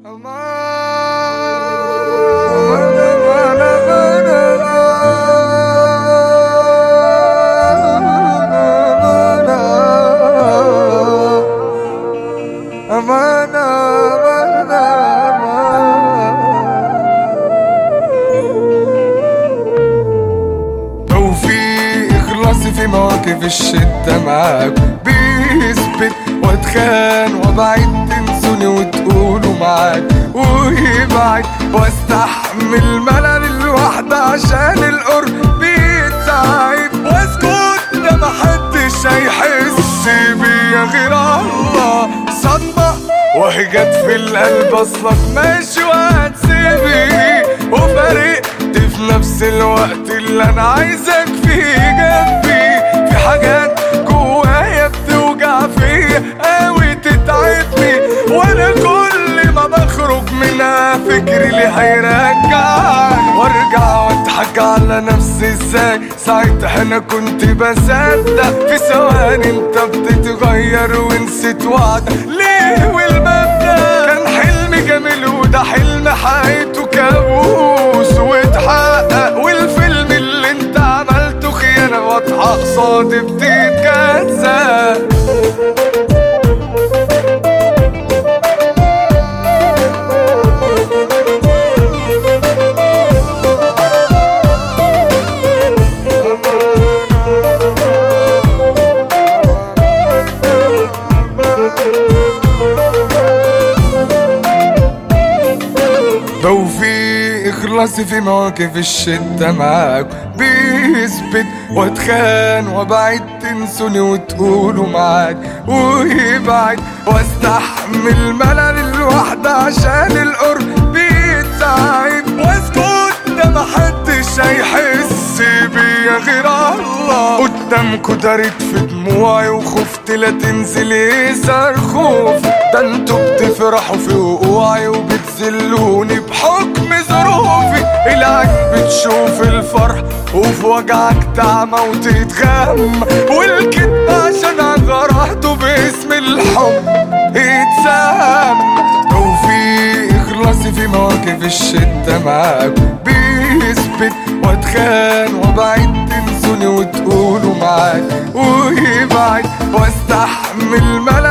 في مواقف الشدة معاك بيثبت واتخان وابعد تنسوني وتقولوا معاك ويبعد واستحمل ملل الوحدة عشان القرب بيتعب واسكت ده محدش هيحس بيا غير الله صدمة وهي جت في القلب اصلك ماشي وهتسيبني وفرقت في نفس الوقت اللي انا عايزك فيه جنبي في حاجات جوايا بتوجع فيا قوي تتعبني وانا كل ما بخرج منها فكري اللي هيرجعني وارجع واضحك على نفسي ازاي ساعتها انا كنت بصدق في ثواني انت بتتغير ونسيت وعدك ليه والمبدأ كان حلم جميل وده حلم حقيقته كابوس واتحقق والفيلم اللي انت عملته خيانة واضحة قصادي بتتجزأ في إخلاصي في مواقف الشدة معاك بيثبت واتخان وابعد تنسوني وتقولوا معاك ويبعد واستحمل ملل الوحدة عشان القرب بيتعب واسكت ده محدش هيحس بيا غير الله قدامكوا دارت في دموعي وخفت لا تنزل يظهر خوف ده انتوا بتفرحوا في وقوعي وبتذلوني بحكم ظروفي العين بتشوف الفرح وفي وجعك تعمى وتتغم والكذب عشان غرحته باسم الحب اتسام وفي اخلاصي في مواقف الشدة معاك بيثبت واتخان وابعد تنسوني وتقولوا معاك ويبعد واستحمل ملل